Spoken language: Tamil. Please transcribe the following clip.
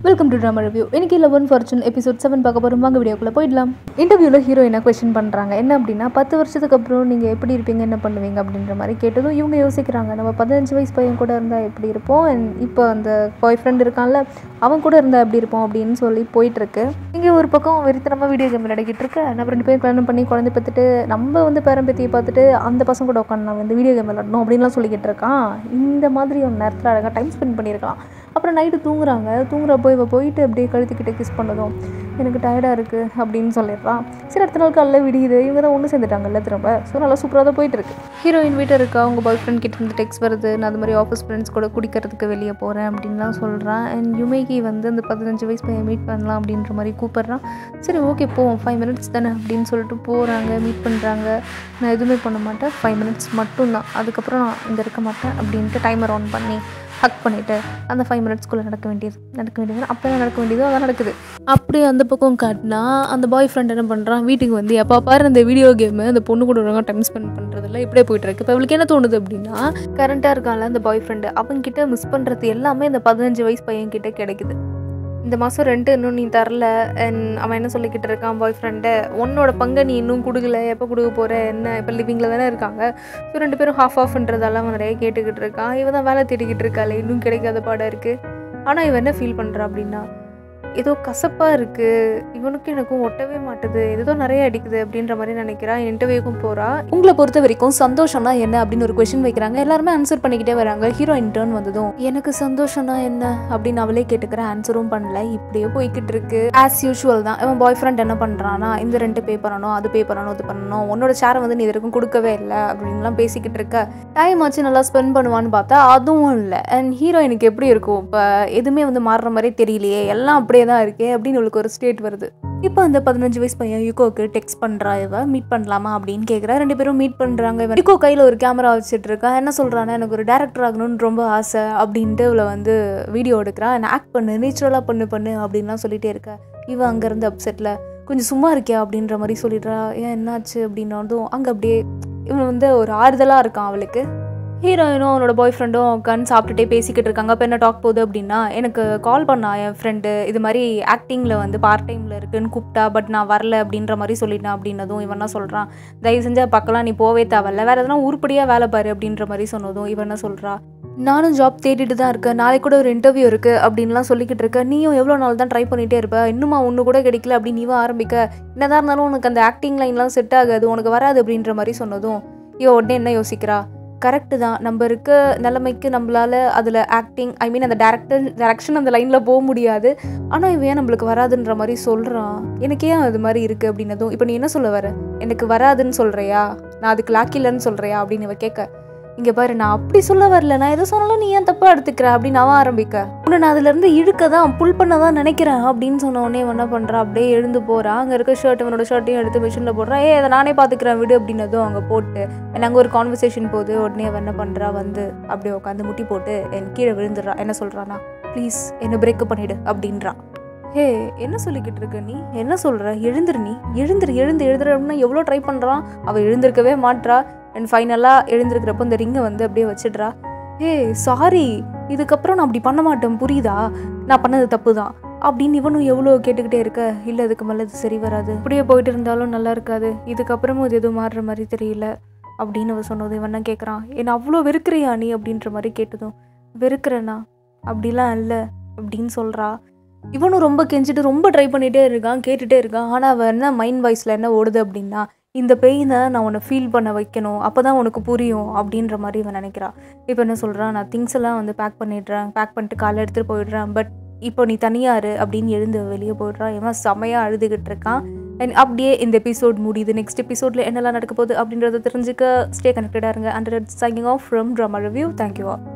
வெல்கம் டு ட்ராமா ரிவ்யூ இன்னைக்கு லெவன் ஃபார்ச்சூன் எபிசோட் செவன் பார்க்க போகிறோம் வாங்க வீடியோக்குள்ளே போயிடலாம் இன்டர்வியூவில் ஹீரோயினை கொஸ்டின் பண்ணுறாங்க என்ன அப்படின்னா பத்து வருஷத்துக்கு அப்புறம் நீங்கள் எப்படி இருப்பீங்க என்ன பண்ணுவீங்க அப்படின்ற மாதிரி கேட்டதும் இவங்க யோசிக்கிறாங்க நம்ம பதினஞ்சு வயசு பையன் கூட இருந்தால் எப்படி இருப்போம் and இப்போ அந்த பாய் ஃப்ரெண்ட் இருக்கான்ல அவன் கூட இருந்தால் எப்படி இருப்போம் அப்படின்னு சொல்லி போயிட்டுருக்கு இங்கே ஒரு பக்கம் வெறித்தனமாக வீடியோ கேம் விளையாடிக்கிட்டு இருக்கு நம்ம ரெண்டு பேரும் கல்யாணம் பண்ணி குழந்தை பார்த்துட்டு நம்ம வந்து பேரம்பேத்தியை பார்த்துட்டு அந்த பசங்க கூட உட்காந்து நான் வந்து வீடியோ கேம் விளையாடணும் அப்படின்லாம் சொல்லிக்கிட்டு இருக்கான் இந்த மாதிரி ஒரு நேரத்தில் அழகாக டைம் ஸ்பெண்ட் பண்ணியிருக்கான் அப்புறம் நைட்டு தூங்குறாங்க தூங்குறப்போ இவ போயிட்டு அப்படியே கழுத்துக்கிட்ட கிஸ் பண்ணதும் எனக்கு டயர்டாக இருக்குது அப்படின்னு சொல்லிடுறான் சரி அடுத்த நாள் காலைல விடியுது இவங்க தான் ஒன்று சேர்ந்துட்டாங்கல்ல திரும்ப ஸோ நல்லா சூப்பராக தான் போயிட்டு இருக்கு ஹீரோயின் வீட்டில் இருக்கா அவங்க பாய் ஃப்ரெண்ட் கிட்ட இருந்து டெக்ஸ்ட் வருது நான் அது மாதிரி ஆஃபீஸ் ஃப்ரெண்ட்ஸ் கூட குடிக்கிறதுக்கு வெளியே போகிறேன் அப்படின்லாம் சொல்கிறான் அண்ட் யுமேகி வந்து அந்த பதினஞ்சு வயசு பையன் மீட் பண்ணலாம் அப்படின்ற மாதிரி கூப்பிட்றான் சரி ஓகே போவோம் ஃபைவ் மினிட்ஸ் தானே அப்படின்னு சொல்லிட்டு போகிறாங்க மீட் பண்ணுறாங்க நான் எதுவுமே பண்ண மாட்டேன் ஃபைவ் மினிட்ஸ் மட்டும்தான் அதுக்கப்புறம் நான் இங்கே இருக்க மாட்டேன் அப்படின்ட்டு டைமர் ஆன் பண்ணி ஹக் பண்ணிவிட்டு அந்த ஃபைவ் மினிட்ஸ்க்குள்ளே நடக்க வேண்டியது நடக்க வேண்டியது அப்போ நடக்க வேண்டியதோ அதான் நடக்குது அப்படியே அந்த பக்கம் காட்டினா அந்த பாய் ஃப்ரெண்ட் என்ன பண்ணுறான் வீட்டுக்கு வந்து எப்போ பாரு அந்த வீடியோ கேமு அந்த பொண்ணு கூட ஒழுங்காக டைம் ஸ்பெண்ட் பண்ணுறதில்ல இப்படியே போயிட்டு இருக்கு இப்போ அவளுக்கு என்ன தோணுது அப்படின்னா கரண்ட்டாக இருக்கான்ல அந்த பாய் ஃப்ரெண்டு அவன்கிட்ட மிஸ் பண்ணுறது எல்லாமே இந்த பதினஞ்சு வயசு பையன்கிட்ட கிடைக்குது இந்த மாதம் ரெண்டு இன்னும் நீ தரல அண்ட் அவன் என்ன சொல்லிக்கிட்டு இருக்கான் பாய் ஃப்ரெண்டை உன்னோட பங்கை நீ இன்னும் கொடுக்கல எப்போ கொடுக்க போகிற என்ன இப்போ லிவிங்கில் தானே இருக்காங்க ஸோ ரெண்டு பேரும் ஹாஃப் ஆஃப்ன்றதெல்லாம் அவன் நிறைய கேட்டுக்கிட்டு இருக்கான் இவன் தான் வேலை தேடிக்கிட்டு இருக்காளே இன்னும் கிடைக்காத பாடம் இருக்குது ஆனால் இவன் என்ன ஃபீல் பண்ணுறா அப்படின்னா ஏதோ கசப்பாக இருக்குது இவனுக்கும் எனக்கும் ஒட்டவே மாட்டுது ஏதோ நிறைய அடிக்குது அப்படின்ற மாதிரி நினைக்கிறான் இன்டர்வியூக்கும் போகிறா உங்களை பொறுத்த வரைக்கும் சந்தோஷம்னா என்ன அப்படின்னு ஒரு கொஷின் வைக்கிறாங்க எல்லாருமே ஆன்சர் பண்ணிக்கிட்டே வராங்க ஹீரோ இன்டர்ன் வந்ததும் எனக்கு சந்தோஷம்னா என்ன அப்படின்னு அவளே கேட்டுக்கிற ஆன்சரும் பண்ணல இப்படியே போய்கிட்டு இருக்கு ஆஸ் யூஷுவல் தான் இவன் பாய் ஃப்ரெண்ட் என்ன பண்ணுறான்னா இந்த ரெண்டு பே பண்ணணும் அது பே பண்ணணும் இது பண்ணணும் உன்னோட சேரை வந்து நீ இது வரைக்கும் கொடுக்கவே இல்லை அப்படின்லாம் பேசிக்கிட்டு இருக்க டைம் ஆச்சு நல்லா ஸ்பெண்ட் பண்ணுவான்னு பார்த்தா அதுவும் இல்லை அண்ட் ஹீரோயினுக்கு எப்படி இருக்கும் இப்போ எதுவுமே வந்து மாறுற மாதிரி தெரியலையே எல்லாம் அப்படியே தான் இருக்கே அப்படின்னு உங்களுக்கு ஒரு ஸ்டேட் வருது இப்போ அந்த பதினஞ்சு வயசு பையன் யுகோக்கு டெக்ஸ்ட் பண்ணுறா இவ மீட் பண்ணலாமா அப்படின்னு கேட்குறா ரெண்டு பேரும் மீட் பண்ணுறாங்க இவன் யுகோ கையில் ஒரு கேமரா வச்சுட்டு இருக்கா என்ன சொல்கிறான்னா எனக்கு ஒரு டேரக்டர் ஆகணும்னு ரொம்ப ஆசை அப்படின்ட்டு இவளை வந்து வீடியோ எடுக்கிறான் என்ன ஆக்ட் பண்ணு நேச்சுரலாக பண்ணு பண்ணு அப்படின்லாம் சொல்லிட்டே இருக்கா இவன் அங்கேருந்து அப்செட்டில் கொஞ்சம் சும்மா இருக்கியா அப்படின்ற மாதிரி சொல்லிடுறா ஏன் என்னாச்சு அப்படின்னதும் அங்கே அப்படியே இவன் வந்து ஒரு ஆறுதலாக இருக்கான் அவளுக்கு ஹீரோயினும் அவனோட பாய் ஃப்ரெண்டும் உட்காந்து சாப்பிட்டுட்டே பேசிக்கிட்டு இருக்காங்க அப்போ என்ன டாக் போகுது அப்படின்னா எனக்கு கால் பண்ணா என் ஃப்ரெண்டு இது மாதிரி ஆக்டிங்கில் வந்து பார்ட் டைமில் இருக்குன்னு கூப்பிட்டா பட் நான் வரல அப்படின்ற மாதிரி சொல்லிட்டேன் அப்படின்னதும் இவன் என்ன சொல்கிறான் தயவு செஞ்சு பக்கலாம் நீ போவே தேவையில்ல வேறு எதனா உருப்படியாக வேலை பாரு அப்படின்ற மாதிரி சொன்னதும் இவன் என்ன சொல்கிறா நானும் ஜாப் தேடிட்டு தான் இருக்கேன் நாளைக்கு கூட ஒரு இன்டர்வியூ இருக்குது அப்படின்லாம் சொல்லிக்கிட்டு இருக்க நீயும் எவ்வளோ நாள் தான் ட்ரை பண்ணிகிட்டே இருப்ப இன்னுமா ஒன்று கூட கிடைக்கல அப்படின்னு நீவா ஆரம்பிக்க என்னதான் இருந்தாலும் உனக்கு அந்த ஆக்டிங் லைன்லாம் செட் ஆகாது உனக்கு வராது அப்படின்ற மாதிரி சொன்னதும் இவ உடனே என்ன யோசிக்கிறா கரெக்டு தான் நம்ம இருக்க நிலைமைக்கு நம்மளால அதில் ஆக்டிங் ஐ மீன் அந்த டேரக்டர் டேரக்ஷன் அந்த லைனில் போக முடியாது ஆனால் இவன் ஏன் நம்மளுக்கு வராதுன்ற மாதிரி சொல்கிறான் எனக்கு ஏன் அது மாதிரி இருக்குது அப்படின்னதும் இப்போ நீ என்ன சொல்ல வர எனக்கு வராதுன்னு சொல்கிறியா நான் அதுக்கு லாக்கில்லன்னு சொல்கிறியா அப்படின்னு இவ கேட்க இங்கே பாரு நான் அப்படி சொல்ல வரல நான் எதை சொன்னாலும் நீ ஏன் தப்பாக எடுத்துக்கிற அப்படின்னு அவன் ஆரம்பிக்க உன்னை நான் அதுலேருந்து இழுக்க தான் புல் பண்ண தான் நினைக்கிறேன் அப்படின்னு சொன்ன உடனே இவன் என்ன பண்ணுறா அப்படியே எழுந்து போகிறான் அங்கே இருக்க ஷர்ட் இவனோட ஷர்ட்டையும் எடுத்து மிஷினில் போடுறான் ஏ அதை நானே பார்த்துக்கிறேன் விடு அப்படின்னதும் அங்கே போட்டு எனக்கு அங்கே ஒரு கான்வர்சேஷன் போகுது உடனே அவன் என்ன பண்ணுறா வந்து அப்படியே உட்காந்து முட்டி போட்டு என் கீழே விழுந்துடுறா என்ன சொல்கிறானா ப்ளீஸ் என்னை பிரேக்கப் பண்ணிவிடு அப்படின்றா ஹே என்ன சொல்லிக்கிட்டு இருக்க நீ என்ன சொல்கிற எழுந்துரு நீ எழுந்துரு எழுந்து எழுதுற அப்படின்னா எவ்வளோ ட்ரை பண்ணுறான் அவள் எழுந்திருக்கவே மாட்றா அண்ட் ஃபைனலாக எழுந்திருக்கிறப்போ இந்த ரிங்கை வந்து அப்படியே வச்சிடுறா ஏ சாரி இதுக்கப்புறம் நான் அப்படி பண்ண மாட்டேன் புரியுதா நான் பண்ணது தப்பு தான் அப்படின்னு இவனும் எவ்வளோ கேட்டுக்கிட்டே இருக்க இல்லை இதுக்கு மேலே இது சரி வராது இப்படியே போயிட்டு இருந்தாலும் நல்லா இருக்காது இதுக்கப்புறமும் இது எதுவும் மாறுற மாதிரி தெரியல அப்படின்னு அவ சொன்னது இவன் என்ன கேட்குறான் என்னை அவ்வளோ வெறுக்கிறியா நீ அப்படின்ற மாதிரி கேட்டதும் வெறுக்கிறேனா அப்படிலாம் இல்லை அப்படின்னு சொல்கிறா இவனும் ரொம்ப கெஞ்சிட்டு ரொம்ப ட்ரை பண்ணிகிட்டே இருக்கான் கேட்டுகிட்டே இருக்கான் ஆனால் அவன் என்ன மைண்ட் வாய்ஸில் என்ன ஓடுது அப்படின்னா இந்த பெயினை நான் உன்னை ஃபீல் பண்ண வைக்கணும் அப்போ தான் உனக்கு புரியும் அப்படின்ற மாதிரி இவன் நினைக்கிறான் இப்போ என்ன சொல்கிறான் நான் திங்ஸ் எல்லாம் வந்து பேக் பண்ணிடுறேன் பேக் பண்ணிட்டு காலை எடுத்துகிட்டு போயிடுறேன் பட் இப்போ நீ தனியாரு அப்படின்னு எழுந்து வெளியே போயிடுறான் இவன் செமையாக அழுதுகிட்டு இருக்கான் அண்ட் அப்படியே இந்த எபிசோட் முடியுது நெக்ஸ்ட் எபிசோடில் என்னெல்லாம் நடக்க போகுது அப்படின்றத தெரிஞ்சுக்க ஸ்டே கனெக்டடாக இருங்க under signing off from drama review thank you